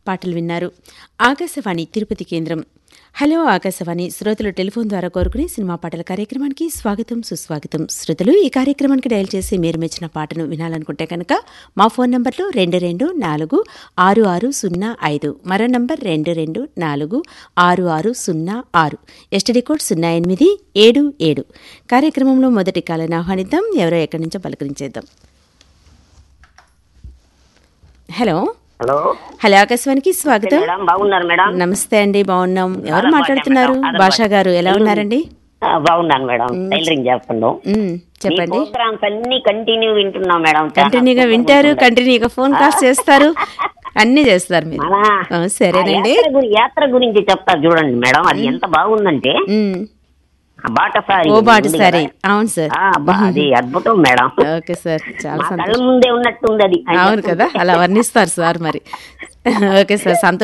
పాటలు విన్నారు ఆకాశవాణి తిరుపతి కేంద్రం హలో ఆకాశవాణి శ్రోతలు టెలిఫోన్ ద్వారా కోరుకునే సినిమా పాటల కార్యక్రమానికి స్వాగతం సుస్వాగతం శ్రోతలు ఈ కార్యక్రమానికి డయల్ చేసి మీరు మెచ్చిన పాటను వినాలనుకుంటే కనుక మా ఫోన్ నంబర్లు రెండు రెండు నాలుగు ఆరు ఆరు సున్నా ఐదు మరో నంబర్ రెండు రెండు నాలుగు ఆరు ఆరు సున్నా ఆరు ఎస్టడీ కోడ్ సున్నా ఎనిమిది ఏడు ఏడు కార్యక్రమంలో మొదటి కాలను ఆహ్వానిద్దాం ఎవరో ఎక్కడి నుంచో పలకరించేద్దాం హలో హలో హలో ఆకాశవాణికి స్వాగతం మేడం బాగున్నారు మేడం నమస్తే అండి బాగున్నాం ఎవరు ఆదర్ మాట్లాడుతున్నారు భాష మేడం, ఆదర్ భాషా గారు ఎలా భాష. ఉన్నారండి ఆ, బాగున్నాను మేడం టైలరింగ్ చేస్తున్నాం మ్, చెప్పండి ప్రోగ్రామ్స్ అన్ని కంటిన్యూ వింటున్నాం మేడం చాలా కంటిన్యూగా సూపర్గా వింటారు ఉంటుంది. కంటిన్యూగా ఫోన్ కాల్స్ చేస్తారు అన్నీ చేస్తారు మీరు అలా. ఆ, సరేనండి ఆ యాత్ర గురి- యాత్ర గురించి చెప్తా చూడండి మేడం అది ఎంత బాగుందంటే మ్, ఆ బాటసారి ఓ బాట ఉంది సరే కదా. అవును సార్ ఆ, అబ్బా, అది అద్భుతం మేడం ఓకే సార్ చాలా మా కళ్ళ సంతోషం ముందే ఉన్నట్టుంది అది అవును కదా అలా వర్ణిస్తారు సార్ మరి ఓకే సార్ సంతోషం